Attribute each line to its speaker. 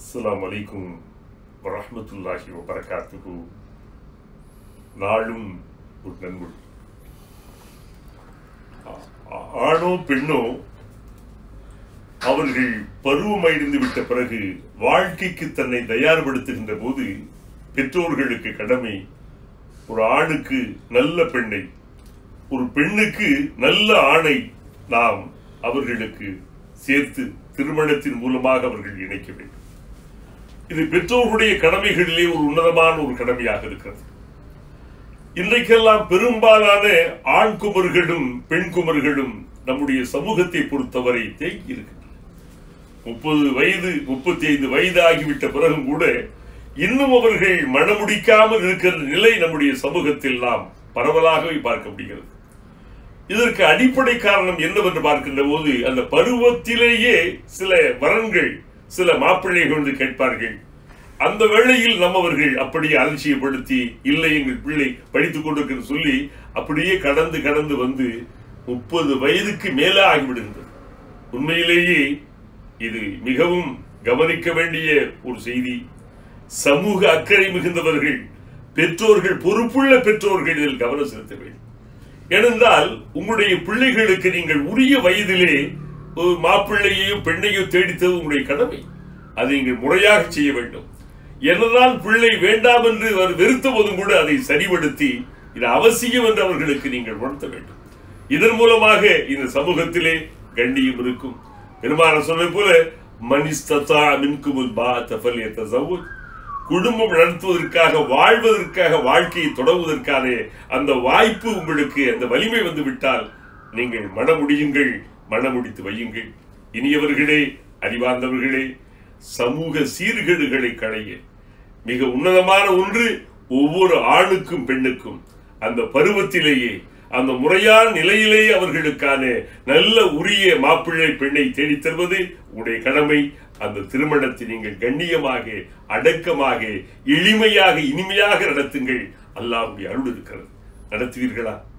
Speaker 1: அஸ்ஸலாமு அலைக்கும் வரஹ்மத்துல்லாஹி வபரகாத்துஹு நாளும் ஒரு நன்மொழி ஆ- ஆணோ பெண்ணோ அவர்கள் பருவமடைந்து விட்ட பிறகு வாழ்க்கைக்கு தன்னை தயார்படுத்துகின்ற போது பெற்றோர்களுக்கு கடமை ஒரு ஆணுக்கு நல்ல பெண்ணை ஒரு பெண்ணுக்கு நல்ல ஆணை நாம் அவர்களுக்கு சேர்த்து திருமணத்தின் மூலமாக அவர்கள் இணைக்க வேண்டும் இது பெற்றோர்களுடைய கடமைகளிலே ஒரு உன்னதமான ஒரு கடமையாக இருக்கிறது இன்றைக்கெல்லாம் பெரும்பாலான ஆண் குமர்களும் பெண் குமர்களும் நம்முடைய சமூகத்தை பொறுத்தவரை தேங்கி இருக்கின்றன முப்பது வயது முப்பத்தி ஐந்து வயது ஆகிவிட்ட பிறகும் கூட இன்னும் அவர்கள் மணமுடிக்காமல் இருக்கிற நிலை நம்முடைய சமூகத்தில் நாம் பரவலாகவே பார்க்க முடிகிறது இதற்கு அடிப்படை காரணம் என்னவென்று பார்க்கின்ற போது அந்த பருவத்திலேயே சில வரன்கள் சில மாப்பிள்ளைகள் வந்து கேட்பார்கள் அந்த வேளையில் நம்மவர்கள் அப்படியே அலட்சியப்படுத்தி இல்லை எங்கள் பிள்ளை படித்துக் கொண்டிருக்கிற சொல்லி அப்படியே கடந்து கடந்து வந்து முப்பது வயதுக்கு மேலே ஆகிவிடுகின்றது உண்மையிலேயே இது மிகவும் கவனிக்க வேண்டிய ஒரு செய்தி சமூக அக்கறை மிகுந்தவர்கள் பெற்றோர்கள் பொறுப்புள்ள பெற்றோர்கள் இதில் கவனம் செலுத்த வேண்டும் ஏனென்றால் உங்களுடைய பிள்ளைகளுக்கு நீங்கள் உரிய வயதிலே ஒரு மாப்பிள்ளையையும் பெண்ணையும் தேடித்தது உங்களுடைய கடமை அதை நீங்கள் முறையாக செய்ய வேண்டும் என்னதான் பிள்ளை வேண்டாம் என்று அவர் வெறுத்த போதும் கூட அதை சரிபடுத்தி இது அவசியம் என்று அவர்களுக்கு நீங்கள் உணர்த்த வேண்டும் இதன் மூலமாக இந்த சமூகத்திலே கண்ணியம் இருக்கும் பெருமான சொன்னது போல மனிஸ்ததா மின்குமுல் பா தஃபல் யத்தஸவ்வுஜ் குடும்பம் நடத்துவதற்காக வாழ்வதற்காக வாழ்க்கையை தொடங்குவதற்கான அந்த வாய்ப்பு உங்களுக்கு அந்த வலிமை வந்து விட்டால் நீங்கள் மனமுடியுங்கள் மனமுடித்து வையுங்கள் இனியவர்களே அறிவார்ந்தவர்களே சமூக சீர்கேடுகளை களைய மிக உன்னதமான ஒன்று ஒவ்வொரு ஆணுக்கும் பெண்ணுக்கும் அந்த பருவத்திலேயே அந்த முறையான நிலையிலேயே அவர்களுக்கான நல்ல உரிய மாப்பிள்ளை பெண்ணை தேடித் தருவது உடைய கடமை அந்த திருமணத்தை நீங்கள் கண்ணியமாக அடக்கமாக எளிமையாக இனிமையாக நடத்துங்கள் அல்லாஹ்வுடைய அருள் இருக்கிறது நடத்துவீர்களா